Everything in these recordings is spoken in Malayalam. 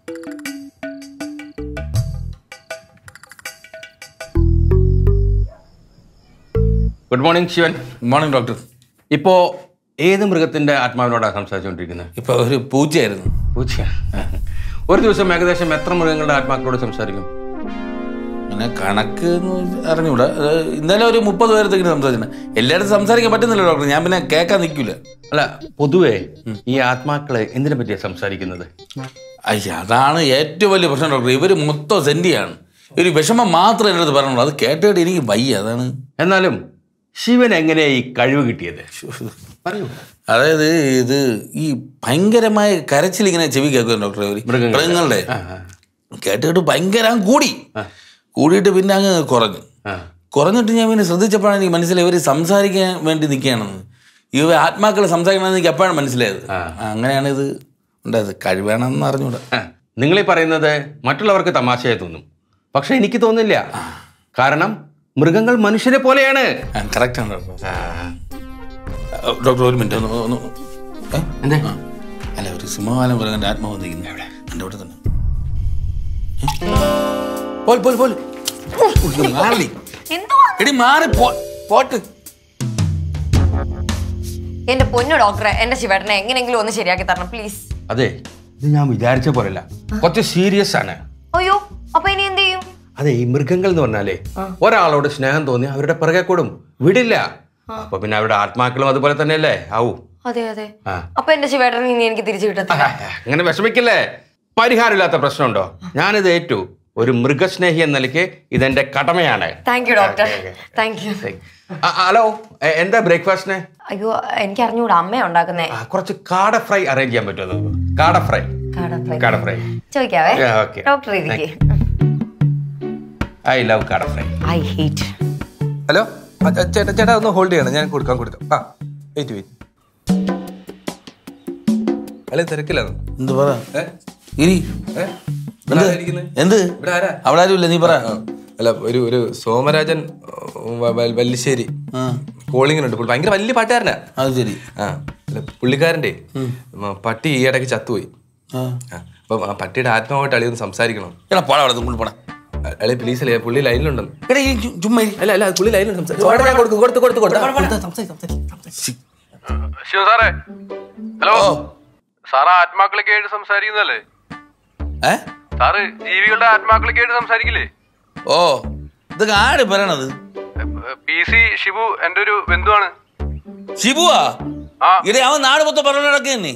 Good morning Shivan morning doctor ഇപ്പോ ഏത് മൃഗത്തിന്റെ ആത്മാവിനോടാണ് സംസാരിച്ചുകൊണ്ടിരിക്കുന്നത് ഇപ്പൊ ഒരു പൂച്ചയായിരുന്നു പൂച്ച ഒരു ദിവസം ഏകദേശം എത്ര മൃഗങ്ങളുടെ ആത്മാക്കളോട് സംസാരിക്കും അങ്ങനെ കണക്ക് എന്ന് അറിഞ്ഞൂടാ അത് ഇന്നലെ ഒരു മുപ്പത് പേരത്തേക്ക് സംസാരിക്കണം എല്ലായിടത്തും സംസാരിക്കാൻ പറ്റുന്നില്ല ഡോക്ടർ ഞാൻ പിന്നെ കേൾക്കാൻ നിൽക്കില്ല അല്ല പൊതുവേ ഈ ആത്മാക്കളെ എന്തിനെ പറ്റിയാണ് സംസാരിക്കുന്നത് അയ്യ അതാണ് ഏറ്റവും വലിയ പ്രശ്നം ഡോക്ടർ ഇവർ മൊത്തം സെൻറ്റിയാണ് ഒരു വിഷമം മാത്രമേ എൻ്റെ അടുത്ത് പറഞ്ഞുള്ളൂ അത് കേട്ടിട്ട് എനിക്ക് വയ്യ അതാണ് എന്നാലും ശിവൻ എങ്ങനെയാ ഈ കഴിവ് കിട്ടിയത് പറയൂ അതായത് ഇത് ഈ ഭയങ്കരമായ കരച്ചിൽ ഇങ്ങനെ ചെവി കേൾക്കും ഡോക്ടർ ഇവര് മൃഗങ്ങളുടെ. മൃഗങ്ങളുടെ ആ, ആ, കേട്ടിട്ട് ഭയങ്കര അങ്ങ് കൂടി കൂടിയിട്ട് പിന്നെ അങ്ങ് കുറഞ്ഞു ആ. കുറഞ്ഞിട്ട് ഞാൻ പിന്നെ ശ്രദ്ധിച്ചപ്പോഴാണ് എനിക്ക് മനസ്സിലായി ഇവർ സംസാരിക്കാൻ വേണ്ടി നിൽക്കുകയാണെന്ന് ഇവ ആത്മാക്കൾ സംസാരിക്കണമെന്ന് എനിക്ക് എപ്പോഴാണ് മനസ്സിലായത് ആ. അങ്ങനെയാണ് ഇത് ഉണ്ടായത് കഴിവേണമെന്ന് അറിഞ്ഞൂടാ ആ, നിങ്ങൾ ഈ പറയുന്നത് മറ്റുള്ളവർക്ക് തമാശയായി തോന്നും പക്ഷെ എനിക്ക് തോന്നില്ല കാരണം മൃഗങ്ങൾ മനുഷ്യരെ പോലെയാണ് കറക്റ്റാണ് ഡോക്ടർ ഡോക്ടർ ഒരു മിനിറ്റ് ഒന്ന് ഒന്ന് ഏ? എന്തേ ആ. അല്ല ഒരു സിംഹവാലം മൃഗന്റെ ആത്മാവ് വന്നിരിക്കുന്നു എവിടെ എൻ്റെ അവിടെ തന്നെ ഏ? പോൽ പോൽ പോൽ ഉയ്യോ, മാറി എന്തുവാ എടി മാറി പോ പോട്ട് എന്റെ പൊന്നു ഡോക്ടറെ എന്റെ ശിവേട്ടനെ എങ്ങനെയെങ്കിലും ഒന്ന് ശരിയാക്കി തരണം പ്ലീസ് അതെ ഇത് ഞാൻ വിചാരിച്ച പോലല്ല കുറച്ച് സീരിയസ് ആണ് അയ്യോ അപ്പൊ ഇനി എന്ത് ചെയ്യും അതെ ഈ മൃഗങ്ങൾ എന്ന് പറഞ്ഞാലേ ഒരാളോട് സ്നേഹം തോന്നി അവരുടെ പിറകെ കൂടും വിടില്ല അപ്പൊ പിന്നെ അവരുടെ ആത്മാക്കളും അതുപോലെ തന്നെയല്ലേ ആവൂ അതെ അതെ ആ. അപ്പൊ എന്റെ ശിവേട്ടനെ ഇനി എനിക്ക് തിരിച്ചു കിട്ടത്തില്ല അങ്ങനെ വിഷമിക്കില്ലേ പരിഹാരമില്ലാത്ത പ്രശ്നമുണ്ടോ ഞാനിത് ഏറ്റു ഒരു മൃഗസ്നേഹി എന്ന നിലയ്ക്ക് ഇതെന്റെ കടമയാണ് thank you doctor thank you ആ, ഹലോ എ- എന്താ ബ്രേക്ക്ഫാസ്റ്റിന് അയ്യോ എനിക്ക് അറിഞ്ഞൂടാ അമ്മ ഉണ്ടാക്കുന്നേ ആ, കുറച്ച് കാട ഫ്രൈ അറേഞ്ച് ചെയ്യാൻ പറ്റുമോ കാട ഫ്രൈ കാട ഫ്രൈ കാട ഫ്രൈ ചോദിക്കാവേ Yeah, okay. ഡോക്ടർ ഇരിക്കെ I love kada fry I hate hello ആ, ആ, ചേട്ടാ ചേട്ടാ ഒന്ന് ഹോൾഡ് ചെയ്യണം ഞാൻ കൊടുക്കാം കൊടുക്കാം ആ വെയിറ്റ് വെയിറ്റ് അല്ലെ തിരക്കിലാണ് എന്ത് പറ ഏ? ഇരി ഏ? ഇവിടെ ആരാ ഇരിക്കുന്നെ? എന്ത് ഇവിടെ ആരാ അവിടെ ആരുമില്ല നീ പറ ആ, അല്ല ഒരു ഒരു സോമരാജൻ ഉം, വ- വ- വല്ലിശ്ശേരി ആ കോളിങ്ങിനുണ്ട് പുള്ളി ഭയങ്കര വലിയ പാട്ടുകാരനാ അത് ശരി ആ അല്ല പുള്ളിക്കാരൻ്റെ ഉം, പട്ടി ഈ ഇടയ്ക്ക് ചത്തുപോയി ആ ആ, അപ്പം ആ പട്ടിയുടെ ആത്മാവായിട്ട് അളി ഒന്ന് സംസാരിക്കണം എടാ പോടാ അവിടെ നിന്ന് പോടാ അ- അളി പ്ലീസ് അല്ലേ പുള്ളി ലൈനിലുണ്ടെന്ന് എടാ ഈ ചു- ചുമ്മാ ഇരി. അല്ല അല്ല പുള്ളി ലൈനിലുണ്ട് സംസാരിക്കും ഞാൻ കൊടുക്കും കൊടുത്ത് കൊടുത്ത് കൊടുത്ത് ശിവ സാറേ ഹലോ ഓ സാറ് ആത്മാക്കളൊക്കെ ആയിട്ട് സംസാരിക്കുന്നല്ലേ ഏ സാറ് ജീവികളുടെ ആത്മാക്കളൊക്കെ ആയിട്ട് സംസാരിക്കില്ലേ ഓ ഇതൊക്കെ ആര് പറയണത് പി സി ഷിബു എന്റെ ഒരു ബന്ധുവാണ് ഷിബുവാ ആ ഇടേ അവൻ നാട് മൊത്തം പറഞ്ഞു നടക്കുന്നേ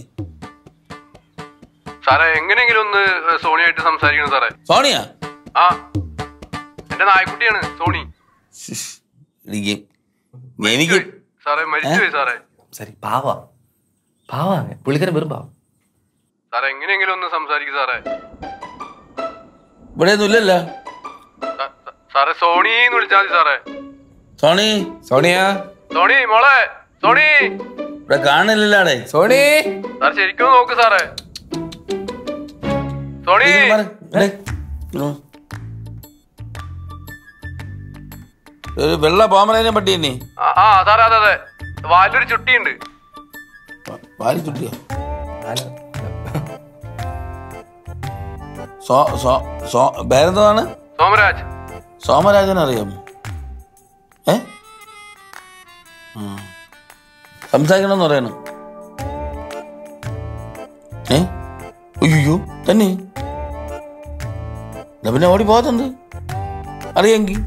സാറേ എങ്ങനെയെങ്കിലും ഒന്ന് സോണിയായിട്ട് സംസാരിക്കണം സാറേ സോണിയ ആ എന്റെ നായ്ക്കുട്ടിയാണ് സോണി എനിക്ക് എനിക്ക് സാറേ മരിച്ചുപോയി സാറേ സരി പാവാ പാവാ പുള്ളിക്കാരൻ വെറും പാവം സാറേ എങ്ങനെയെങ്കിലും ഒന്ന് സംസാരിക്കും സാറേ ഇവിടെ ഒന്നും ഇല്ലല്ലോ സാ- സാ- സാറേ സോണി എന്ന് വിളിച്ചാൽ മതി സാറേ സോണി സോണിയ സോണി മോളെ സോണി ഇവിടെ കാണില്ലല്ലേ സോണി സാർ ശരിക്കും നോക്ക് സാറേ സോണി ഒരു വെള്ള പാമലേനെ പട്ടി തന്നെ ആ ആ, സാറേ അതെ അതെ വാലൊരു ചുട്ടിയുണ്ട് വാരി ചുട്ടിയ സോ സോ സോ പേരെന്താണ് സോമരാജ് സോമരാജൻ അറിയാമോ ഏ ആ. സംസാരിക്കണമെന്ന് പറയണം ഏ അയ്യോ തന്നെ എന്നാ പിന്നെ ഓടി പോകത്തുണ്ട് അറിയെങ്കിൽ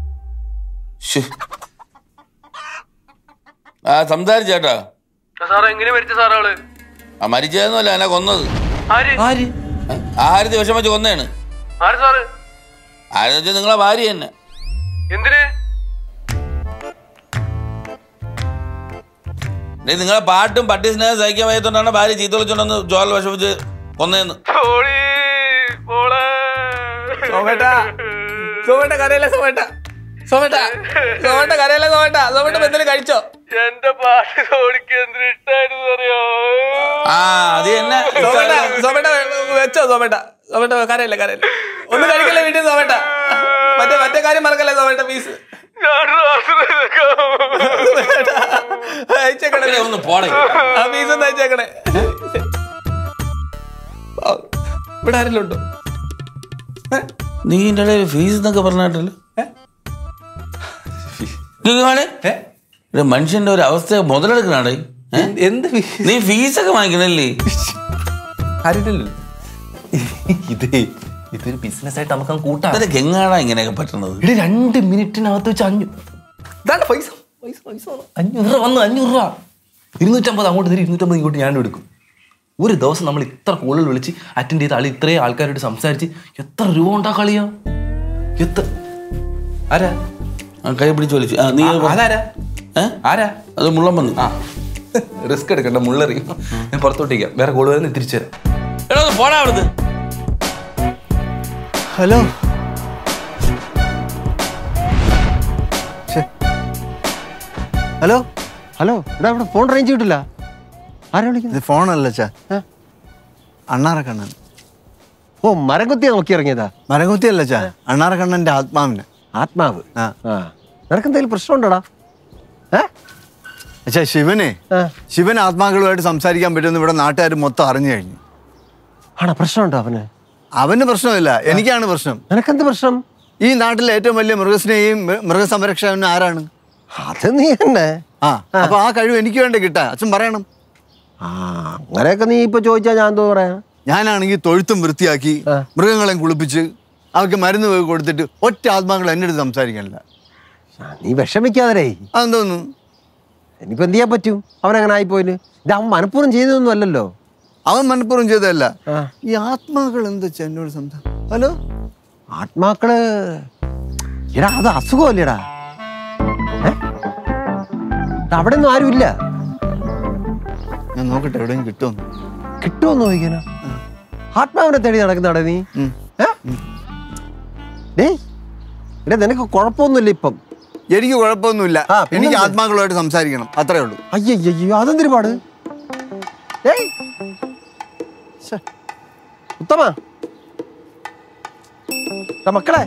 ആ സംസാരിച്ചേട്ടാ സാറേ എങ്ങനെ മരിച്ച സാറേ ആള് ആ മരിച്ചതൊന്നുമല്ല എന്നെ കൊന്നത് ആര് ആര് ഏ? ആഹാരത്തിൽ വിഷം വെച്ച് കൊന്നതാണ് ആര് സാറ് ആരെന്ന് വെച്ചാൽ നിങ്ങളെ ഭാര്യ തന്നെ എന്തിന് നീ നിങ്ങളെ പാട്ടും പട്ടി സ്നേഹം സഹിക്കാൻ വയ്യത്തോണ്ടാണ് ഭാര്യ ചീത്ത വിളിച്ചോണ്ടെന്ന് ജോൽ വിഷം വെച്ച് കൊന്നതെന്ന് സോണി മോളെ സോമേട്ട സോമേട്ട കരയല്ല സോമേട്ട സോമേട്ട സോമേട്ട കരയല്ല സോമേട്ട സോമേട്ട എന്തെങ്കിലും കഴിച്ചോ എന്റെ പാട്ട് സോണിക്ക് എന്തിനു ഇഷ്ടായിരുന്നു അറിയോ ആ അത് തന്നെ സോമേട്ട സോമേട്ട വെച്ചോ സോമേട്ട സോമേട്ട കരയല്ല കരയല്ല ഒന്നും കഴിക്കല്ലേ വീട്ടിൽ സോമേട്ട മറ്റേ മറ്റേ കാര്യം മറക്കല്ലേ സോമേട്ട പീസ് ഞാൻ അയച്ചേക്കണേ ഒന്ന് പോടെ ആ പീസ് ഒന്ന് അയച്ചേക്കണേ ഇവിടെ ആരെങ്കിലും ഉണ്ടോ ഏ? നീ എൻ്റെ ഇടയിൽ ഫീസ് എന്നൊക്കെ പറഞ്ഞിട്ടല്ലോ ഏ? ഏ? മനുഷ്യന്റെ ഒരു അവസ്ഥ മുതലെടുക്കണാടേ ഏ? എന്ത് ഫീ- നീ ഫീസൊക്കെ വാങ്ങിക്കണല്ലേ ആരുമില്ലല്ലോ ഇത് ഇതൊരു ബിസിനസ് ആയിട്ട് നമുക്ക് അങ്ങ് കൂട്ടാം അതൊക്കെ എങ്ങാടാ ഇങ്ങനെയൊക്കെ പറ്റണത് ഇവിടെ രണ്ട് മിനിറ്റിനകത്ത് വെച്ച് അഞ്ഞു ഇതാണ് പൈസ പൈസ പൈസ വന്നു. അഞ്ഞൂറ് രൂപ വന്നു അഞ്ഞൂറ് രൂപ ഇരുന്നൂറ്റമ്പത് അങ്ങോട്ട് തരും ഇരുന്നൂറ്റമ്പത് ഇങ്ങോട്ട് ഞാൻ എടുക്കും ഒരു ദിവസം നമ്മൾ ഇത്ര കോളുകൾ വിളിച്ച് അറ്റൻഡ് ചെയ്ത ആൾ ഇത്രയും ആൾക്കാരോട് സംസാരിച്ച് എത്ര രൂപ ഉണ്ടാ കളിയാ എത്ര ആരാ ആ, കൈ പിടിച്ച് വലിച്ചു ആ നീ ആ, അതാരാ ഏ? ആരാ അത് മുള്ളം വന്നു ആ റിസ്ക് എടുക്കണ്ട മുള്ളറി ഞാൻ പുറത്തോട്ടേക്കാം വേറെ കോൾ വരുന്ന തിരിച്ചു തരാം എടാ ഒന്ന് പോടാ അവിടുന്ന് ഹലോ ശ്ശെ. ഹലോ ഹലോ ഇവിടെ ഇവിടെ ഫോൺ റേഞ്ച് കിട്ടില്ല ആരാ വിളിക്കുന്നത് ഇത് ഫോണല്ല ചാ ഏ? അണ്ണാറക്കണ്ണൻ ഓ മരം കുത്തിയാ നോക്കി ഇറങ്ങിയതാ മരകുത്തിയല്ല ചാ അണ്ണാറക്കണ്ണൻ്റെ ആത്മാവിന് ആത്മാവ് ആ. ആ നിനക്ക് എന്തെങ്കിലും പ്രശ്നമുണ്ടോടാ ഏ അച്ഛാ ശിവനെ ആ. ശിവൻ ആത്മാക്കളുമായിട്ട് സംസാരിക്കാൻ പറ്റുമെന്ന് ഇവിടെ നാട്ടുകാർ മൊത്തം അറിഞ്ഞു കഴിഞ്ഞു ആണോ പ്രശ്നമുണ്ടോ അവന് അവന് പ്രശ്നമില്ല എനിക്കാണ് പ്രശ്നം നിനക്കെന്ത് പ്രശ്നം ഈ നാട്ടിലെ ഏറ്റവും വലിയ മൃഗസ്നേഹിയും മൃ- മൃഗസംരക്ഷകനും ആരാണ് അത് നീ തന്നെ ആ അപ്പൊ ആ കഴിവ് എനിക്ക് വേണ്ടി കിട്ടാ അച്ഛൻ പറയണം ആ അങ്ങനെയൊക്കെ നീ ഇപ്പൊ ചോദിച്ചാ ഞാൻ എന്തോ പറയാ ഞാനാണെങ്കിൽ തൊഴുത്തും വൃത്തിയാക്കി ആ. മൃഗങ്ങളെയും കുളിപ്പിച്ച് അവർക്ക് മരുന്ന് പോയി കൊടുത്തിട്ട് ഒറ്റ ആത്മാക്കൾ എൻ്റെ അടുത്ത് സംസാരിക്കാനില്ല ആ, നീ വിഷമിക്കാതെ അതെന്തോന്നു ഇനിയിപ്പോ എന്ത് ചെയ്യാൻ പറ്റും അവനങ്ങനെ ആയിപ്പോയിന് ഇത് അവൻ മനഃപൂർവ്വം ചെയ്തതൊന്നും അല്ലല്ലോ അവൻ മനഃപൂർവ്വം ചെയ്തതല്ല ആ. ഈ ആത്മാക്കൾ എന്താ വെച്ചാ എന്നോട് സംസാരം ഹലോ ആത്മാക്കള് എടാ അത് അസുഖമല്ലേടാ ഏ? ഇത് അവിടെ ഒന്നും ആരുമില്ല ഞാൻ നോക്കട്ടെ എവിടെയും കിട്ടുമെന്ന് കിട്ടുമെന്ന് ചോദിക്കാനോ ആത്മാവിനെ തേടി നടക്കുന്നതാടാ നീ ഉം. ഏ? ഡേയ് എടാ നിനക്ക് കുഴപ്പമൊന്നുമില്ല ഇപ്പം എനിക്ക് കുഴപ്പമൊന്നുമില്ല ആ, പിന്നെന്ത്? എനിക്ക് ആത്മാക്കളുമായിട്ട് സംസാരിക്കണം അത്രേ ഉള്ളൂ അയ്യയ്യോ അതെന്തൊരു പാട് ഏയ് ശ്ശെ. ഉത്തമ ദാ മക്കളെ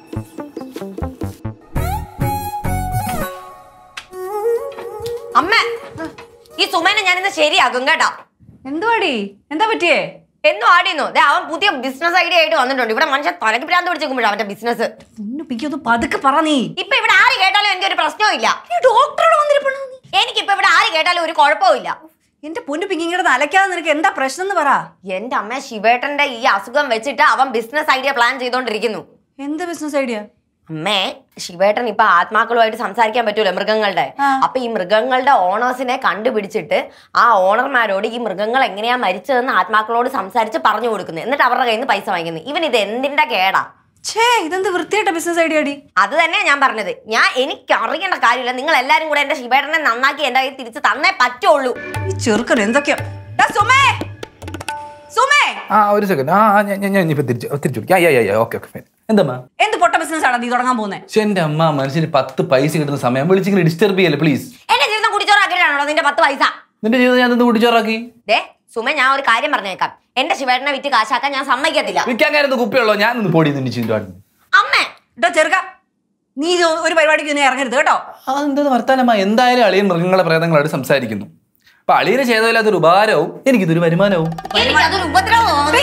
അമ്മ ഈ സുമേനെ ഞാൻ ഇന്ന് ശരിയാക്കും കേട്ടോ എന്തുവാടി എന്താ പറ്റിയേ എന്നും ആടിയുന്നു ദേ അവൻ പുതിയ ബിസിനസ് ഐഡിയ ആയിട്ട് വന്നിട്ടുണ്ട് ഇവിടെ മനുഷ്യൻ തലക്ക് ഭ്രാന്ത് പിടിച്ചേക്കുമ്പോഴാണ് അവന്റെ ബിസിനസ് പൊന്നു പിക്കൊന്ന് പതുക്കെ പറ നീ ഇപ്പൊ ഇവിടെ ആര് കേട്ടാലും എനിക്കൊരു പ്രശ്നവും ഇല്ല ഡോക്ടറോട് വന്നിരിപ്പണോ നീ എനിക്കിപ്പോ ഇവിടെ ആര് കേട്ടാലും ഒരു കുഴപ്പവും ഇല്ല എന്റെ പൊന്നു പിങ്കി ഇങ്ങനെ അലക്കാതെ നിനക്ക് എന്താ പ്രശ്നം എന്ന് പറ എന്റെ അമ്മ ശിവേട്ടന്റെ ഈ അസുഖം വെച്ചിട്ട് അവൻ ബിസിനസ് ഐഡിയ പ്ലാൻ ചെയ്തോണ്ടിരിക്കുന്നു എന്ത് ബിസിനസ് ഐഡിയ അമ്മേ ശിവേട്ടൻ ഇപ്പൊ ആത്മാക്കളുമായിട്ട് സംസാരിക്കാൻ പറ്റൂല മൃഗങ്ങളുടെ ആ. അപ്പൊ ഈ മൃഗങ്ങളുടെ ഓണേഴ്സിനെ കണ്ടുപിടിച്ചിട്ട് ആ ഓണർമാരോട് ഈ മൃഗങ്ങൾ എങ്ങനെയാ മരിച്ചതെന്ന് ആത്മാക്കളോട് സംസാരിച്ച് പറഞ്ഞു കൊടുക്കുന്നത് എന്നിട്ട് അവരുടെ കയ്യിൽ നിന്ന് പൈസ വാങ്ങിക്കുന്നത് ഇവൻ ഇത് എന്തിന്റെ കേടാ ഛേ ഇതെന്ത് വൃത്തിയായിട്ട ബിസിനസ് ഐഡിയ അടി അത് തന്നെ ഞാൻ പറഞ്ഞത് ഞാൻ എനിക്ക് അറിയേണ്ട കാര്യമില്ല നിങ്ങൾ എല്ലാരും കൂടെ എന്റെ ശിവേട്ടനെ നന്നാക്കി എന്റെ കയ്യിൽ തിരിച്ച് തന്നേ പറ്റുള്ളൂ ഈ ചെറുക്കൻ എന്തൊക്കെയാ ഡാ, സുമേ സുമേ ആ ഒരു സെക്കൻഡ് ആ ആ, ഞാൻ ഞാൻ- ഞാൻ ഇപ്പൊ തിരിച്ചു തിരിച്ചു വിളിക്കാം ഓക്കെ ഓക്കെ ഫൈൻ എന്താ എന്ത് പൊട്ട ബിസിനസ് ആണ് നീ തുടങ്ങാൻ പോകുന്നത് പക്ഷെ എന്റെ അമ്മ മനുഷ്യന് പത്ത് പൈസ കിട്ടുന്ന സമയം വിളിച്ചിങ്ങനെ ഡിസ്റ്റർബ് ചെയ്യല്ലേ പ്ലീസ് എന്റെ ജീവിതം കുടിച്ചോറാക്കിയിട്ടാണോ നിന്റെ പത്ത് പൈസ നിന്റെ ജീവിതം ഞാൻ നിന്ന് കുടിച്ചോറാക്കി ദേ സുമ ഞാൻ ഒരു കാര്യം പറഞ്ഞേക്കാം എന്റെ ശിവേട്ടനെ വിറ്റ് കാശാക്കാൻ ഞാൻ സമ്മതിക്കത്തില്ല വിൽക്കാൻ കാര്യം കുപ്പിയുള്ളോ ഞാൻ ഒന്ന് പൊടി നിന്റെ ചിന്താട്ട് അമ്മേ ഡാ ചെറുക്ക നീ ഇത് ഒരു പരിപാടിക്ക് നീ ഇറങ്ങരുത് കേട്ടോ അതെന്താ വർത്താനമ്മ എന്തായാലും അളിയൻ മൃഗങ്ങളെ പ്രേതങ്ങളായിട്ട് സംസാരിക്കുന്നു അപ്പൊ അളിയന് ചെയ്തതില്ലാത്തൊരു ഉപകാരവും എനിക്കിതൊരു വരുമാനവും എനിക്ക് അതൊരു ഉപദ്രവമാണ്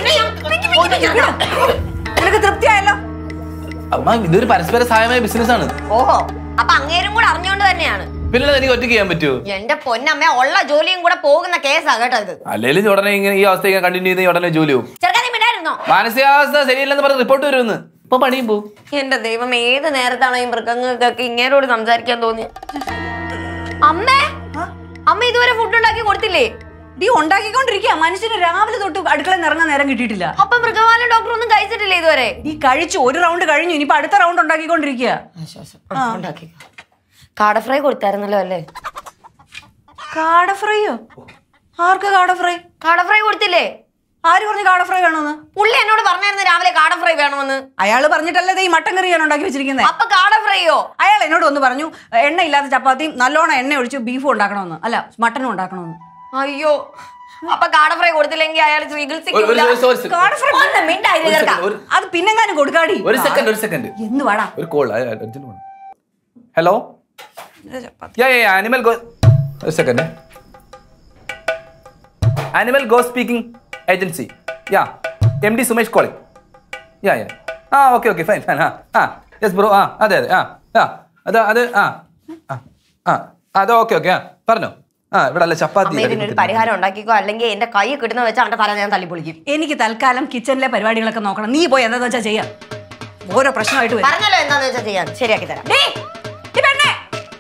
നിനക്ക് തൃപ്തിയായല്ലോ അമ്മ ഇതൊരു പരസ്പര സഹായമായ ബിസിനസ് ആണ് ഓഹോ അപ്പൊ അങ്ങേരും കൂടെ അറിഞ്ഞോണ്ട് തന്നെയാണ് പിന്നെ എനിക്ക് ഒറ്റയ്ക്ക് ചെയ്യാൻ പറ്റുമോ എന്റെ പൊന്നമ്മ ഉള്ള ജോലിയും കൂടെ പോകുന്ന കേസാ കേട്ടോ ഇത് അല്ലെങ്കിൽ ഉടനെ ഇങ്ങനെ ഈ അവസ്ഥ ഇങ്ങനെ കണ്ടിന്യൂ ചെയ്ത് ഉടനെ ജോലി പോകും ചെറുക്കാൻ നീ വിടായിരുന്നോ മാനസികാവസ്ഥ ശരിയല്ലെന്ന് പറഞ്ഞ് റിപ്പോർട്ട് വരുമെന്ന് ഇപ്പൊ പണിയും പോകും എന്റെ ദൈവം ഏത് നേരത്താണോ ഈ മൃഗങ്ങൾക്കൊക്കെ ഇങ്ങേരോട് സംസാരിക്കാൻ തോന്നിയ അമ്മേ അമ്മ ഇതുവരെ ഫുഡ് ഉണ്ടാക്കി കൊടുത്തില്ലേ നീ ഉണ്ടാക്കിക്കൊണ്ടിരിക്കുക മനുഷ്യന് രാവിലെ തൊട്ട് അടുക്കളയിൽ നിന്ന് ഇറങ്ങാൻ നേരം കിട്ടിയിട്ടില്ല അപ്പൊ മൃഗപാല ഡോക്ടർ ഒന്നും കഴിച്ചിട്ടില്ലേ ഇതുവരെ നീ കഴിച്ചു ഒരു റൗണ്ട് കഴിഞ്ഞു ഇനിയിപ്പോ അടുത്ത റൗണ്ട് ഉണ്ടാക്കിക്കൊണ്ടിരിക്കുക ഉണ്ടാക്കി കാട ഫ്രൈ കൊടുത്തായിരുന്നല്ലോ അല്ലേ കാട ഫ്രൈയോ ആർക്ക് കാട ഫ്രൈ കാട ഫ്രൈ കൊടുത്തില്ലേ ആര് പറഞ്ഞു കാട ഫ്രൈ വേണമെന്ന് പുള്ളി എന്നോട് പറഞ്ഞായിരുന്നു രാവിലെ കാട ഫ്രൈ വേണമെന്ന് അയാൾ പറഞ്ഞിട്ടല്ലേ ഈ മട്ടൻ കറി ഞാൻ ഉണ്ടാക്കി വെച്ചിരിക്കുന്നത് അപ്പൊ കാട ഫ്രൈയോ അയാൾ എന്നോട് ഒന്ന് പറഞ്ഞു എണ്ണ ഇല്ലാത്ത ചപ്പാത്തിയും നല്ലോണം എണ്ണ ഒഴിച്ച് ബീഫും ഉണ്ടാക്കണമെന്ന് അല്ല മട്ടനും ഉണ്ടാക്കണമെന്ന് അയ്യോ അപ്പൊ കാട ഫ്രൈ കൊടുത്തില്ലെങ്കിൽ അയാൾ ഒരു- ഒരു- ചികിത്സിക്കൂല ഒരു- ഒരു second. കാട ഫ്രൈ ഒന്ന് മിണ്ടാതിരി ഒരു ചെറുക്കാ. second, ഒരു- അത് പിന്നെങ്ങാനും കൊടുക്കാടി ഒരു സെക്കൻഡ് ഒരു സെക്കൻഡ് എന്ന് വാടാ ഒരു call hello yeah yeah animal go ഒരു second animal go speaking agency yeah M D Sumesh calling yeah yeah ah okay okay fine fine ആ ആ യെസ് ബ്രോ ആ അതെ അതെ ആ ആ അത് അത് ആ ആ ആ അത് ഓക്കെ ഓക്കെ ആ പറഞ്ഞോ ആ ഇവിടെ അല്ല ചപ്പാത്തി അമ്മ ഇതിനൊരു പരിഹാരം ഉണ്ടാക്കിക്കോ അല്ലെങ്കിൽ എന്റെ കൈ കിട്ടുന്ന വെച്ചാൽ അവന്റെ തല ഞാൻ തല്ലി പൊളിക്കും എനിക്ക് തൽക്കാലം കിച്ചണിലെ പരിപാടികളൊക്കെ നോക്കണം നീ പോയി എന്താന്ന് വെച്ചാൽ ചെയ്യാം ഓരോ പ്രശ്നമായിട്ട് വരും പറഞ്ഞല്ലോ എന്താന്ന് വെച്ചാൽ ചെയ്യാൻ ശരിയാക്കി തരാം ഡേയ്, ഈ പെണ്ണേ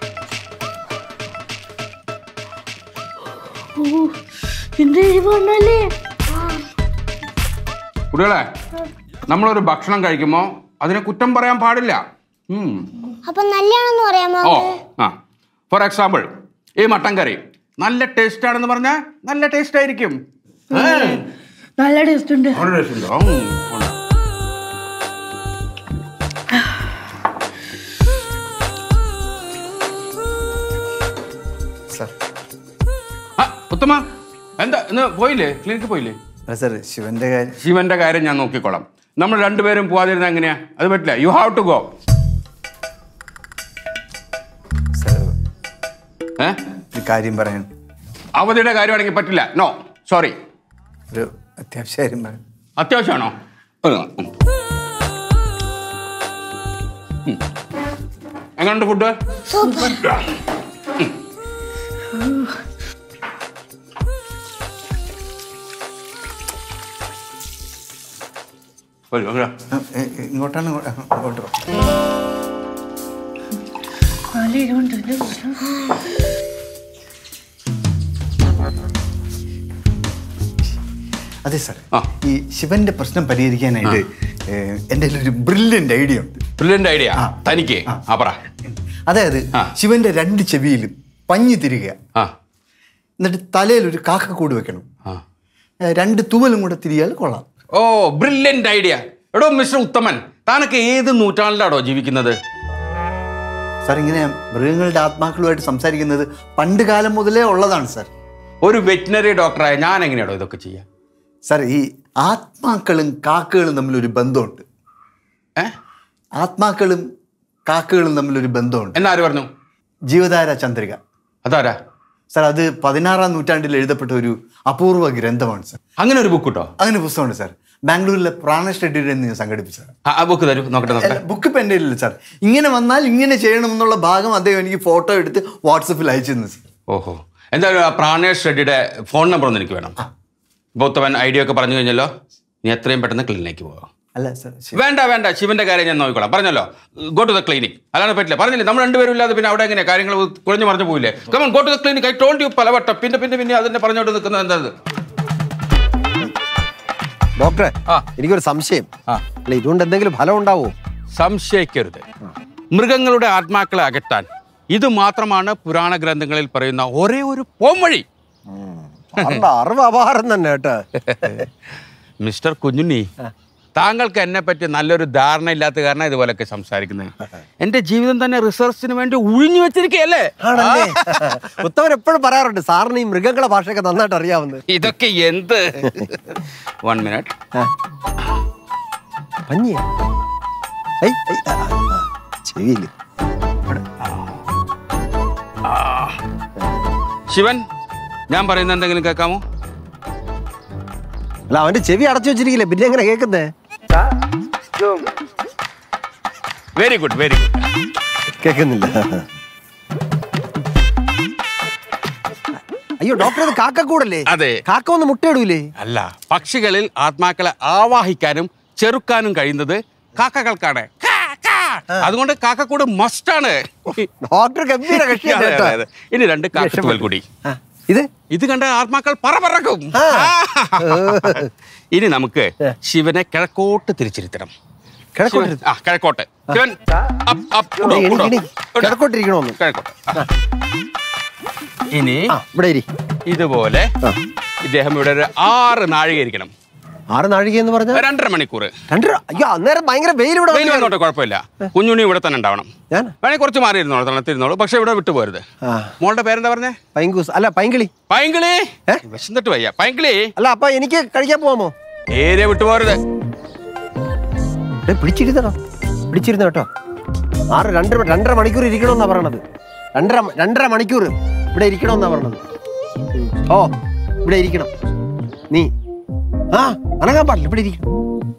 കുട്ടികളെ നമ്മളൊരു ഭക്ഷണം കഴിക്കുമ്പോൾ അതിനെ കുറ്റം പറയാൻ പാടില്ല ഉം. അപ്പൊ നല്ലതാണെന്ന് പറയാമോ ഓ ആ ഫോർ എക്സാമ്പിൾ ഈ മട്ടൻ കറി നല്ല ടേസ്റ്റ് ആണെന്ന് പറഞ്ഞാൽ നല്ല ടേസ്റ്റ് ആയിരിക്കും നല്ല ടേസ്റ്റ് ഉണ്ട് നല്ല ടേസ്റ്റ് ഉണ്ടോ ഉം, ഉണ്ട്. സാർ ആ, ഉത്തമ എന്താ ഇന്ന് പോയില്ലേ ക്ലിനിക്ക് പോയില്ലേ അല്ല സാർ ശിവന്റെ കാര്യം ശിവന്റെ കാര്യം ഞാൻ നോക്കിക്കോളാം നമ്മൾ രണ്ടുപേരും പോവാതിരുന്ന എങ്ങനെയാ അത് പറ്റില്ല you have to go sir ഏ ഒരു കാര്യം പറയാൻ അവധിയുടെ കാര്യമാണെങ്കിൽ പറ്റില്ല നോ സോറി ഒരു അത്യാവശ്യ കാര്യം പറയാൻ അത്യാവശ്യമാണോ ഒരു, ഉം. ഉം. എങ്ങനെയുണ്ട് ഫുഡ് വരൂ, വരൂ. ആ, ഏ, ഏ, ഇങ്ങോട്ടാണ് ഇങ്ങോട്ട് ഇങ്ങോട്ട് വാ. അതെ സാർ ആ. ഈ ശിവന്റെ പ്രശ്നം പരിഹരിക്കാനായിട്ട് ഏ, എൻ്റെ കയ്യിൽ ഒരു ബ്രില്യൻ്റ് ഐഡിയ ഉണ്ട് ബ്രില്യൻ്റ് ഐഡിയ ആ. തനിക്ക് ആ. ആ പറ അതായത് ആ. ശിവന്റെ രണ്ട് ചെവിയിലും പഞ്ഞി തിരികുക ആ എന്നിട്ട് തലയിൽ ഒരു കാക്കക്കൂട് വെക്കണം ആ ഏ, രണ്ട് തൂവലും കൂടെ തിരിയാൽ കൊള്ളാം ഓ ബ്രില്യൻ്റ് ഐഡിയ എടോ മിസ്റ്റർ ഉത്തമൻ താനൊക്കെ ഏത് നൂറ്റാണ്ടിലാണോ ജീവിക്കുന്നത് സാർ ഇങ്ങനെ മൃഗങ്ങളുടെ ആത്മാക്കളുമായിട്ട് സംസാരിക്കുന്നത് പണ്ട് കാലം മുതലേ ഉള്ളതാണ് സാർ ഒരു വെറ്റിനറി ഡോക്ടറായ ഞാൻ എങ്ങനെയാണോ ഇതൊക്കെ ചെയ്യുക സാർ ഈ ആത്മാക്കളും കാക്കകളും തമ്മിലൊരു ബന്ധമുണ്ട് ഏ ആത്മാക്കളും കാക്കകളും തമ്മിലൊരു ബന്ധമുണ്ട് എന്നാര് പറഞ്ഞു ജീവധാര ചന്ദ്രിക അതാരാ സാർ അത് പതിനാറാം നൂറ്റാണ്ടിൽ എഴുതപ്പെട്ട ഒരു അപൂർവ ഗ്രന്ഥമാണ് സാർ അങ്ങനെ ഒരു ബുക്ക് കിട്ടോ അങ്ങനെ പുസ്തകമുണ്ട് സാർ ബാംഗ്ലൂരിലെ പ്രാണേഷ് റെഡ്ഡിയുടെ ഞാൻ സംഘടിപ്പിച്ചത് ആ, ആ ബുക്ക് തരൂ നോക്കട്ടെ നോക്കട്ടെ ബുക്ക് ഇപ്പം എൻ്റെ കയ്യിലില്ല സാർ ഇങ്ങനെ വന്നാൽ ഇങ്ങനെ ചെയ്യണം എന്നുള്ള ഭാഗം അദ്ദേഹം എനിക്ക് ഫോട്ടോ എടുത്ത് വാട്സപ്പിൽ അയച്ചു തന്നു സാർ ഓഹോ എന്തായാലും ആ പ്രാണേഷ് റെഡ്ഡിയുടെ ഫോൺ നമ്പർ ഒന്ന് എനിക്ക് വേണം ഇപ്പോൾ ഉത്തമൻ ഐഡിയ ഒക്കെ പറഞ്ഞു കഴിഞ്ഞല്ലോ നീ എത്രയും പെട്ടെന്ന് ക്ലിനിക്കിലേക്ക് പോകാം അല്ല സാർ ശരി. വേണ്ട വേണ്ട ശിവന്റെ കാര്യം ഞാൻ നോക്കിക്കോളാം പറഞ്ഞല്ലോ ഗോ ടു ദ ക്ലിനിക് അല്ലാതെ പറ്റില്ല പറഞ്ഞില്ലേ നമ്മൾ രണ്ടുപേരും ഇല്ലാതെ പിന്നെ അവിടെ എങ്ങനെ കാര്യങ്ങൾ കുഴഞ്ഞു മറിഞ്ഞു പോയില്ലേ come on go to the clinic I told you പലവട്ടം പിന്നെ പിന്നെ പിന്നെ അതിന്റെ പറഞ്ഞോണ്ട് നിൽക്കുന്നത് എന്താ ഇത്? ഡോക്ടറെ ആ. എനിക്കൊരു സംശയം ആ. അല്ല ഇതുകൊണ്ട് എന്തെങ്കിലും ഫലം ഉണ്ടാവോ സംശയിക്കരുത് മൃഗങ്ങളുടെ ആത്മാക്കളെ അകറ്റാൻ ഇത് മാത്രമാണ് പുരാണ ഗ്രന്ഥങ്ങളിൽ പറയുന്ന ഒരേ ഒരു പോംവഴി സാറിന്റെ അറിവ് അപാരം തന്നെ കേട്ടോ മിസ്റ്റർ കുഞ്ഞുണ്ണി താങ്കൾക്ക് എന്നെ പറ്റി നല്ലൊരു ധാരണ ഇല്ലാത്ത കാരണം ഇതുപോലൊക്കെ സംസാരിക്കുന്നത് എന്റെ ജീവിതം തന്നെ റിസർച്ചിന് വേണ്ടി ഒഴിഞ്ഞു വെച്ചിരിക്കുകയല്ലേ ആണല്ലേ ഉത്തമൻ എപ്പോഴും പറയാറുണ്ട് സാറിന് ഈ മൃഗങ്ങളെ ഭാഷയൊക്കെ നന്നായിട്ട് അറിയാവുന്നത് ഇതൊക്കെ എന്ത് വൺ മിനിറ്റ് പഞ്ഞിയ ചെവിയില് ശിവൻ ഞാൻ പറയുന്ന എന്തെങ്കിലും കേൾക്കാമോ അല്ല അവന്റെ ചെവി അടച്ചു വെച്ചിരിക്കില്ലേ പിന്നെ എങ്ങനെ കേൾക്കുന്നേ വെരി ഗുഡ് വെരി ഗുഡ് കേൾക്കുന്നില്ല അയ്യോ ഡോക്ടർ ഇത് കാക്കക്കൂടല്ലേ അതെ. കാക്ക ഒന്ന് മുട്ടയിടൂലേ അല്ല പക്ഷികളിൽ ആത്മാക്കളെ ആവാഹിക്കാനും ചെറുക്കാനും കഴിയുന്നത് കാക്കകൾക്കാണ് കാ, കാ. അതുകൊണ്ട് കാക്കക്കൂട് മസ്റ്റാണ് ഡോക്ടർ ഗംഭീര കക്ഷിയാണ് കേട്ടോ. ഇനി രണ്ട് കാക്കത്തുവൽ കൂടി ആ, ഇത് ഇത് കണ്ട ആത്മാക്കൾ പറ പറക്കും ആ. ഇനി നമുക്ക് ശിവനെ കിഴക്കോട്ട് തിരിച്ചിരുത്തണം കിഴക്കോട്ട് ശിവൻ- ആ കിഴക്കോട്ട് ശിവൻ up, up, ഇടോ, എണീ, ഇടോ, എണീ. ഇടോ. കിഴക്കോട്ടിരിക്കണോന്ന് കിഴക്കോട്ട് ആ. ഇനി ആ ഇവിടെ ഇരി ഇതുപോലെ ആ. ഇദ്ദേഹം ഇവിടെ ഒരു ആറ് നാഴിക ഇരിക്കണം ആറ് നാഴിക എന്ന് പറഞ്ഞ രണ്ടര മണിക്കൂർ രണ്ടര അയ്യോ അന്നേരം ഭയങ്കര വെയിൽ ഇവിടെ വെയിൽ വന്നു വന്നോട്ടെ കുഴപ്പമില്ല കുഞ്ഞുണ്ണി ഇവിടെ തന്നെ ഉണ്ടാവണം ഞാൻ വേണമെങ്കിൽ കുറച്ച് മാറി ഇരുന്നോളൂ തണുത്തിരുന്നോളൂ പക്ഷെ ഇവിടെ വിട്ടു പോരുത് ആ മോളുടെ പേരെന്താ പറഞ്ഞേ പൈങ്കൂസ് അല്ല പൈങ്കിളി പൈങ്കിളി ഏ? വിശന്നിട്ട് വയ്യ പൈങ്കിളി അല്ല അപ്പൊ എനിക്ക് കഴിക്കാൻ പോവാമോ ഏരിയ വിട്ടു പോരുത് ഏ, പിടിച്ചിരുന്നോ പിടിച്ചിരുന്ന കേട്ടോ ആറ് രണ്ടര രണ്ടര മണിക്കൂർ ഇരിക്കണമെന്നാ പറയണത് രണ്ടര രണ്ടര മണിക്കൂർ ഇവിടെ ഇരിക്കണമെന്നാ പറയണത് ഉം. ഓ ഇവിടെ ഇരിക്കണം നീ ആ അനങ്ങാൻ പാടില്ല ഇവിടെ ഇരിക്കും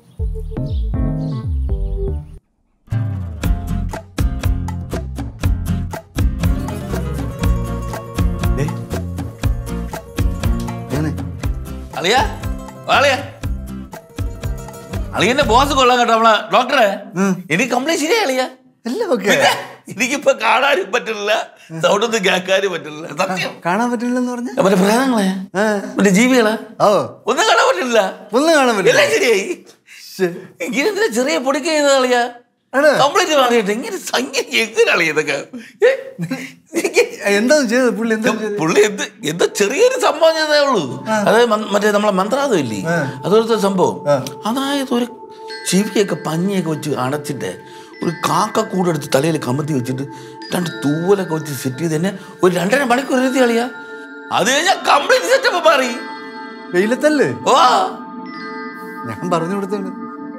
ഞാന് അളിയ അളിയ അളിയന്റെ ബോസ് കൊള്ളാൻ കേട്ടോ നമ്മളെ ഡോക്ടറെ എനിക്ക് കംപ്ലൈന്റ് ശരിയാ അളിയ എല്ലാം ഓക്കെ പിന്നെ എനിക്കിപ്പോ കാണാനും പറ്റില്ല സൗണ്ടൊന്നും കേൾക്കാനും പറ്റില്ല സത്യം കാണാൻ പറ്റില്ലെന്ന് പറഞ്ഞ മറ്റേ പ്രേതങ്ങളെ ആ. മറ്റേ ജീവികളെ ഓ ഒന്നും കാണാൻ പറ്റില്ല ഒന്നും കാണാൻ പറ്റില്ല എല്ലാം ശരിയായി ഇങ്ങനെ എന്തിനാ ചെറിയ പൊടിക്ക് ചെയ്ത കളിയാ ആണോ? കംപ്ലീറ്റ് മാറിയിട്ട് ഇങ്ങനെ സംഖ്യ എങ്ങനെ കളി ഇതൊക്കെ ഏ? എനിക്ക് എന്താ ചെയ്തത് പുള്ളി എന്താ ചെയ്തത് പുള്ളി എന്ത് എന്തോ ചെറിയൊരു സംഭവം ചെയ്തേ ഉള്ളൂ അതായത് മ- മറ്റേ നമ്മളെ മന്ത്രാതം ഇല്ലേ അതുപോലത്തെ സംഭവം അതായത് ഒരു ചെവിയൊക്കെ പഞ്ഞിയൊക്കെ വെച്ച് അടച്ചിട്ട് ഒരു കാക്ക കൂടെടുത്ത് തലയിൽ കമത്തി വെച്ചിട്ട് രണ്ട് തൂവലൊക്കെ വെച്ച് സെറ്റ് ചെയ്ത് തന്നെ ഒരു രണ്ടര മണിക്കൂർ എഴുതി കളിയാ അത് കഴിഞ്ഞാൽ കംപ്ലീറ്റ് സെറ്റപ്പ് മാറി വെയിലത്തല്ലേ ഓ ഞാൻ പറഞ്ഞു കൊടുത്താണ്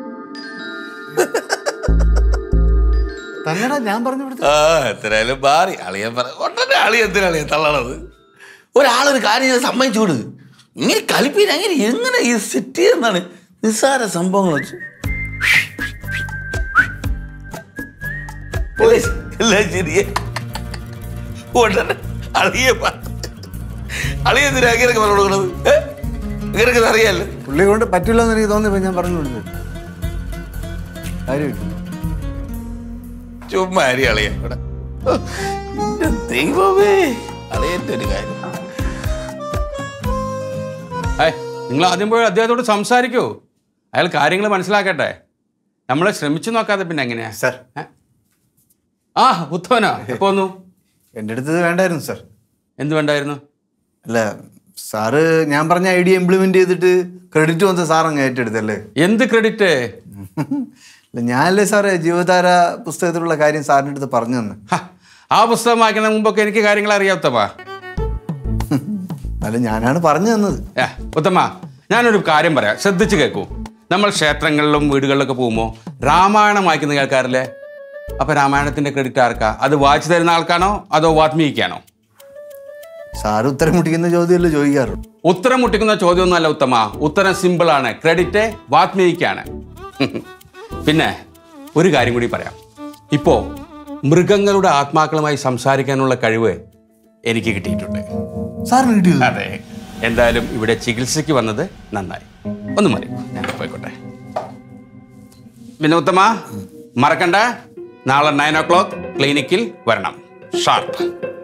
തന്നെടാ ഞാൻ പറഞ്ഞു കൊടുത്തു ആ എത്രയായാലും മാറി അളിയൻ പറ ഉടനെ അളി എന്തിനാ അളിയൻ തള്ളണത് ഒരാളൊരു കാര്യം ചെയ്ത് സമ്മതിച്ചു കൊടു ഇങ്ങനെ കളിപ്പീര് അങ്ങനെ എങ്ങനെ ഈ സെറ്റ് ചെയ്യുന്നതാണ് നിസ്സാര സംഭവങ്ങൾ വെച്ച് എല്ലാം- എല്ലാം ശരിയെ ഉടനെ അളിയെ അളിയ എന്തിനാ അങ്ങനെയൊക്കെ പറഞ്ഞു കൊടുക്കണത് ഏ? ഇങ്ങനെയൊക്കെ അറിയാലോ പുള്ളി കൊണ്ട് പറ്റില്ല എന്ന് എനിക്ക് തോന്നിയപ്പോ ഞാൻ പറഞ്ഞു കൊടുത്തു കാര്യമില്ല ചുമ്മാ അരി അളിയ ഇവിടെ ഓ, എന്റെ ദൈവമേ അളിയന്റെ ഒരു കാര്യം ഏയ് നിങ്ങൾ ആദ്യം പോയി അദ്ദേഹത്തോട് സംസാരിക്കൂ അയാൾ കാര്യങ്ങൾ മനസ്സിലാക്കട്ടെ നമ്മളെ ശ്രമിച്ചു നോക്കാതെ പിന്നെ എങ്ങനെയാ സാർ ഏ? ആ ഉത്തമനോ എപ്പോ വന്നു എൻ്റെ അടുത്ത് ഇത് വേണ്ടായിരുന്നു സാർ എന്ത് വേണ്ടായിരുന്നു അല്ല സാറ് ഞാൻ പറഞ്ഞ ഐഡിയ ഇംപ്ലിമെന്റ് ചെയ്തിട്ട് ക്രെഡിറ്റ് വന്ന സാർ അങ്ങ് ഏറ്റെടുത്തല്ലേ എന്ത് ക്രെഡിറ്റ് അല്ല ഞാനല്ലേ സാറേ ജീവധാര പുസ്തകത്തിലുള്ള കാര്യം സാറിൻ്റെ അടുത്ത് പറഞ്ഞു തന്നെ ആ പുസ്തകം വായിക്കുന്ന മുമ്പൊക്കെ എനിക്ക് കാര്യങ്ങൾ അറിയാത്തപ്പാ അല്ല ഞാനാണ് പറഞ്ഞു തന്നത് ഏ, ഉത്തമ ഞാനൊരു കാര്യം പറയാം ശ്രദ്ധിച്ച് കേൾക്കൂ നമ്മൾ ക്ഷേത്രങ്ങളിലും വീടുകളിലൊക്കെ പോകുമ്പോൾ രാമായണം വായിക്കുന്ന കേൾക്കാറില്ലേ അപ്പൊ രാമായണത്തിന്റെ ക്രെഡിറ്റ് ആർക്കാ അത് വായിച്ചു തരുന്ന ആൾക്കാണോ അതോ വാത്മീകിക്കാണോ സാറ് ഉത്തരം മുട്ടിക്കുന്ന ചോദ്യമല്ലേ ചോദിക്കാറുള്ളൂ ഉത്തരം മുട്ടിക്കുന്ന ചോദ്യമൊന്നുമല്ല ഉത്തമ ഉത്തരം സിമ്പിൾ ആണ് ക്രെഡിറ്റ് വാത്മീകിക്കാണ് പിന്നെ ഒരു കാര്യം കൂടി പറയാം ഇപ്പോ മൃഗങ്ങളുടെ ആത്മാക്കളുമായി സംസാരിക്കാനുള്ള കഴിവ് എനിക്ക് കിട്ടിയിട്ടുണ്ട് സാറിന് കിട്ടിയത് അതെ എന്തായാലും ഇവിടെ ചികിത്സയ്ക്ക് വന്നത് നന്നായി ഒന്ന് മതി ഞാൻ പോയിക്കോട്ടെ പിന്നെ ഉത്തമ മറക്കണ്ട നാളെ നയൻ ഓ ക്ലോക്ക് ക്ലിനിക്കിൽ വരണം ഷാർപ്പ്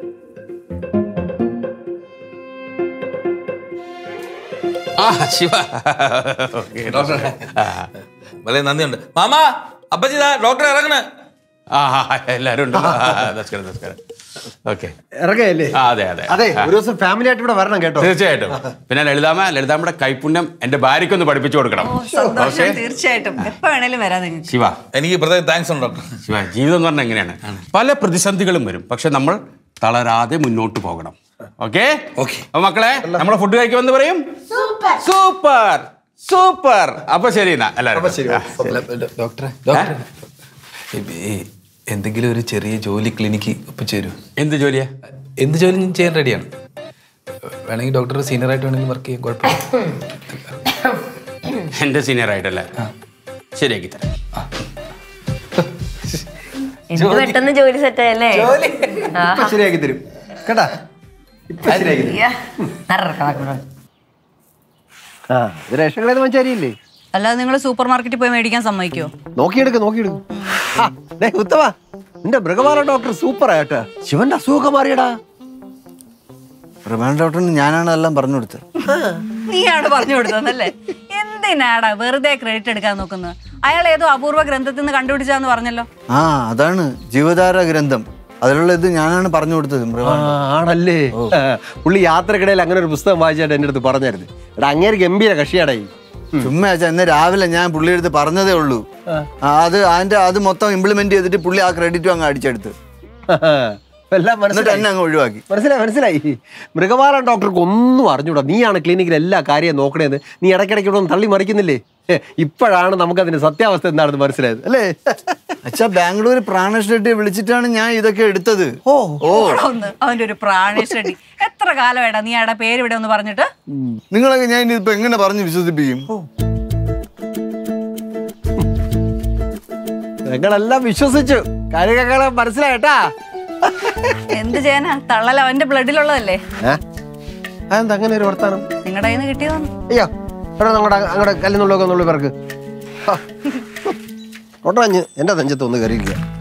ആ ശിവ ഓക്കെ ഡോക്ടർ വളരെ നന്ദിയുണ്ട് മാമാ അപ്പച്ചി ദാ ഡോക്ടർ ഇറങ്ങണേ ആ എല്ലാവരും ഉണ്ട് ആ, നമസ്കാരം നമസ്കാരം ഓക്കെ ഇറങ്ങയല്ലേ ആ അതെ അതെ അതെ ആ. ഒരു ദിവസം ഫാമിലി ആയിട്ട് ഇവിടെ വരണം കേട്ടോ തീർച്ചയായിട്ടും പിന്നെ ലളിതാമ്മ ലളിതാമ്മയുടെ കൈപുണ്യം എന്റെ ഭാര്യയ്ക്കൊന്ന് പഠിപ്പിച്ചു കൊടുക്കണം സന്തോഷം ഓക്കെ തീർച്ചയായിട്ടും എപ്പോ വേണേലും വരാം നിങ്ങൾക്ക് ശിവ എനിക്ക് പ്രത്യേകം താങ്ക്സ് ഉണ്ട് ഡോക്ടർ ശിവ ജീവിതം എന്ന് പറഞ്ഞാൽ എങ്ങനെയാണ് പല പ്രതിസന്ധികളും വരും പക്ഷെ നമ്മൾ തളരാതെ മുന്നോട്ട് പോകണം ഓക്കെ Okay. അപ്പൊ മക്കളെ നമ്മളെ ഫുഡ് കഴിക്കുമെന്ന് പറയും സൂപ്പർ സൂപ്പർ അപ്പൊ ശരി എന്നാ എല്ലാവരും ആ, ശരി. ഡോക്ടറെ ഡോക്ടറെ ഈ എന്തെങ്കിലും ഒരു ചെറിയ ജോലി ക്ലിനിക്ക് ഒപ്പിച്ചേരൂ എന്ത് ജോലിയാ എന്ത് ജോലി ഞാൻ ചെയ്യാൻ റെഡിയാണ് വേണമെങ്കിൽ ഡോക്ടർ സീനിയർ ആയിട്ട് വേണമെങ്കിൽ വർക്ക് ചെയ്യാൻ കുഴപ്പമില്ല എന്റെ സീനിയർ ആയിട്ടല്ലേ ശരിയാക്കി തരാം എന്ത് പെട്ടെന്ന് ജോലി സെറ്റ് ആയല്ലേ ഇപ്പൊ ശരിയാക്കി തരും കേട്ടാ ഇപ്പൊ ശരിയാക്കി തരും ആ ഇത് റേഷൻ കടയിൽ മഞ്ചാരിയില്ലേ അല്ലാതെ നിങ്ങൾ സൂപ്പർ മാർക്കറ്റിൽ പോയി മേടിക്കാൻ സമ്മതിക്കോ നോക്കിയെടുക്ക് നോക്കിയെടുക്ക് ആ, ദേ, ഉത്തമ നിന്റെ മൃഗപാല ഡോക്ടർ സൂപ്പർ ആയിട്ടാ ശിവന്റെ അസുഖമൊക്കെ മാറിയടാ റിമാൻഡ് ഡോക്ടറിന് ഞാനാണ് എല്ലാം പറഞ്ഞു കൊടുത്തത് നീയാണ് പറഞ്ഞു കൊടുത്തതല്ലേ എന്തിനാടാ വെറുതെ ക്രെഡിറ്റ് എടുക്കാൻ നോക്കുന്നത് അയാൾ ഏതോ അപൂർവ ഗ്രന്ഥത്തിൽ നിന്ന് കണ്ടുപിടിച്ചാന്ന് പറഞ്ഞല്ലോ ആ അതാണ് ജീവധാര ഗ്രന്ഥം അതിലുള്ള ഇത് ഞാനാണ് പറഞ്ഞു കൊടുത്തത് ആ, മൃഗാണ് ആണല്ലേ ആ, പുള്ളി യാത്രക്കിടയിൽ അങ്ങനെ ഒരു പുസ്തകം വായിച്ചായിട്ട് എൻ്റെ അടുത്ത് പറഞ്ഞായിരുന്നു എടാ അങ്ങേര് ഗംഭീര കക്ഷിയാടായി ചുമ്മാ വെച്ചാ ഇന്ന് രാവിലെ ഞാൻ പുള്ളിയുടെ അടുത്ത് പറഞ്ഞതേ ഉള്ളൂ ആ, അത് അതിന്റെ അത് മൊത്തം ഇംപ്ലിമെന്റ് ചെയ്തിട്ട് പുള്ളി ആ ക്രെഡിറ്റും അങ്ങ് അടിച്ചെടുത്ത് എല്ലാം എന്നിട്ട് മനസ്സിലായി എന്നെ അങ്ങ് ഒഴിവാക്കി മനസ്സിലായി മനസ്സിലായി മൃഗപാലൻ ഡോക്ടർക്ക് ഒന്നും അറിഞ്ഞൂടാ നീയാണ് ക്ലിനിക്കിൽ എല്ലാ കാര്യവും നോക്കണേന്ന് നീ ഇടയ്ക്കിടയ്ക്ക് ഇവിടെ ഒന്ന് തള്ളി മറിക്കുന്നില്ലേ ഹെ, ഇപ്പോഴാണ് നമുക്കതിന്റെ സത്യാവസ്ഥ എന്താണെന്ന് മനസ്സിലായത് അല്ലേ അച്ഛാ ബാംഗ്ലൂർ പ്രാണേഷ് റെഡ്ഡിയെ വിളിച്ചിട്ടാണ് ഞാൻ ഇതൊക്കെ എടുത്തത് ഓ ഓ പോടാ ഒന്ന് അവന്റെ ഒരു പ്രാണേശ്വരി എത്ര കാലമായിടാ നീ അയാളുടെ പേര് ഇവിടെ ഒന്ന് പറഞ്ഞിട്ട് നിങ്ങളൊക്കെ ഞാൻ ഇനിയിപ്പോ എങ്ങനെ പറഞ്ഞ് വിശ്വസിപ്പിക്കും ഞങ്ങളെല്ലാം വിശ്വസിച്ചു കാര്യങ്ങളെ മനസ്സിലായിട്ടാ എന്ത് ചെയ്യാനാ തള്ളൽ അവന്റെ ബ്ലഡിലുള്ളതല്ലേ ഏ അതെന്താ അങ്ങനെ ഒരു വർത്താനം നിങ്ങളുടെ കയ്യിൽ നിന്ന് കിട്ടിയതാണ് അയ്യോ എടാ അങ്ങോട്ട് അങ്ങോട്ട് കല്ലുന്നുള്ളൊക്കെ ഒന്നുള്ള പേർക്ക് ഒട്ടഞ്ഞ് എൻ്റെ നെഞ്ചത്ത് ഒന്ന് കയറിയിരിക്കുക